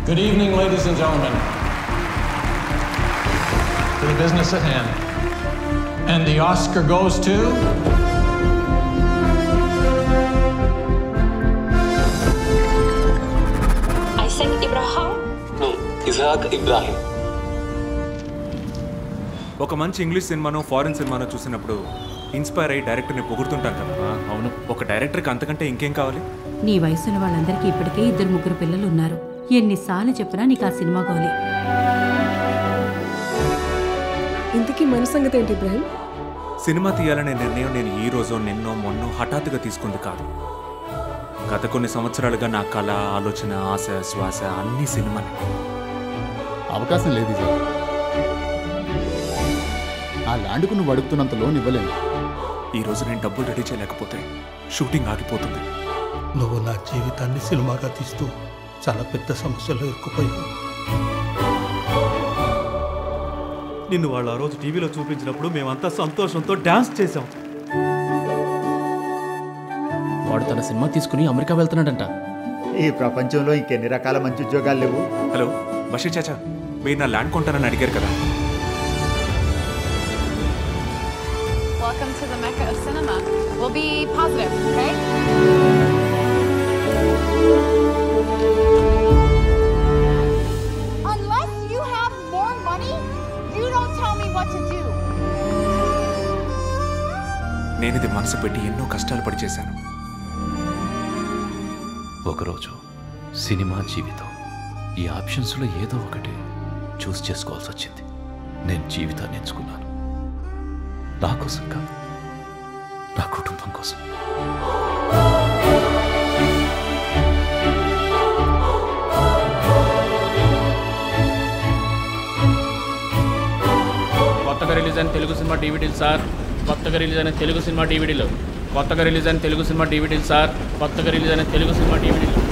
Good evening, ladies and gentlemen. To the business at hand. And the Oscar goes to. Isaac Ibrahim. No, Isaac Ibrahim ఒక మంచి English సినిమానో foreign సినిమానో చూసినప్పుడు inspire అయ్యి డైరెక్టర్ని పొగుడుతుంటాం కదా అవును ఒక డైరెక్టర్కి అంతకంటే ఇంకేం కావాలి నీ వయసున్న వాళ్ళందరికీ ఇప్పటికే ఇద్దరు ముగ్గురు పిల్లలు ఉన్నారు ఎన్నిసార్లు చెప్పినా నీకు ఆ సినిమా గోలే ఇంతకీ మన సంగతి ఏంటి ఇబ్రాహిం సినిమా తీయాలనే నిర్ణయం నేను ఈ రోజు నిన్నో మొన్నో హఠాత్తుగా తీసుకుంది కాదు గత కొన్ని సంవత్సరాలుగా నా కళ ఆలోచన ఆశ శ్వాస అన్ని సినిమానే అవకాశం లేదు ఇది ఆ ల్యాండ్కు నువ్వు అడుగుతున్నంత లోన్ ఇవ్వలేను ఈ రోజు నేను డబ్బులు రెడీ చేయలేకపోతే షూటింగ్ ఆగిపోతుంది నువ్వు నా జీవితాన్ని సినిమాగా తీస్తూ చాలా పెద్ద సమస్యలో ఇరుక్కుపోయావు నిన్ను వాళ్ళు ఆ రోజు టీవీలో చూపించినప్పుడు మేమంతా సంతోషంతో డాన్స్ చేసాం వాడు తన సినిమా తీసుకుని అమెరికా వెళ్తున్నాడంట ఈ ప్రపంచంలో ఇంకెన్ని రకాల మంచి ఉద్యోగాలు లేవు హలో బషీర్ చాచా మీరు నా ల్యాండ్ కొంటానని అడిగారు కదా Welcome to the Mecca of cinema. We'll be positive, okay? Unless you have more money, you don't tell me what to do. నేను ఇది మనసు పెట్టి ఎన్నో కష్టాలు పడి చేశాను ఒకరోజు సినిమా జీవితం ఈ ఆప్షన్స్లో ఏదో ఒకటి చూస్ చేసుకోవాల్సి వచ్చింది నేను జీవితాన్ని ఎంచుకున్నాను నా కోసం కాదు నా కుటుంబం కోసం కొత్తగా రిలీజ్ అయిన తెలుగు సినిమా డివిడీలు సార్ కొత్తగా రిలీజ్ అయిన తెలుగు సినిమా డివిడీలు కొత్తగా రిలీజ్ అయిన తెలుగు సినిమా డివిడీలు సార్ కొత్తగా రిలీజ్ అయిన తెలుగు సినిమా డివిడీలు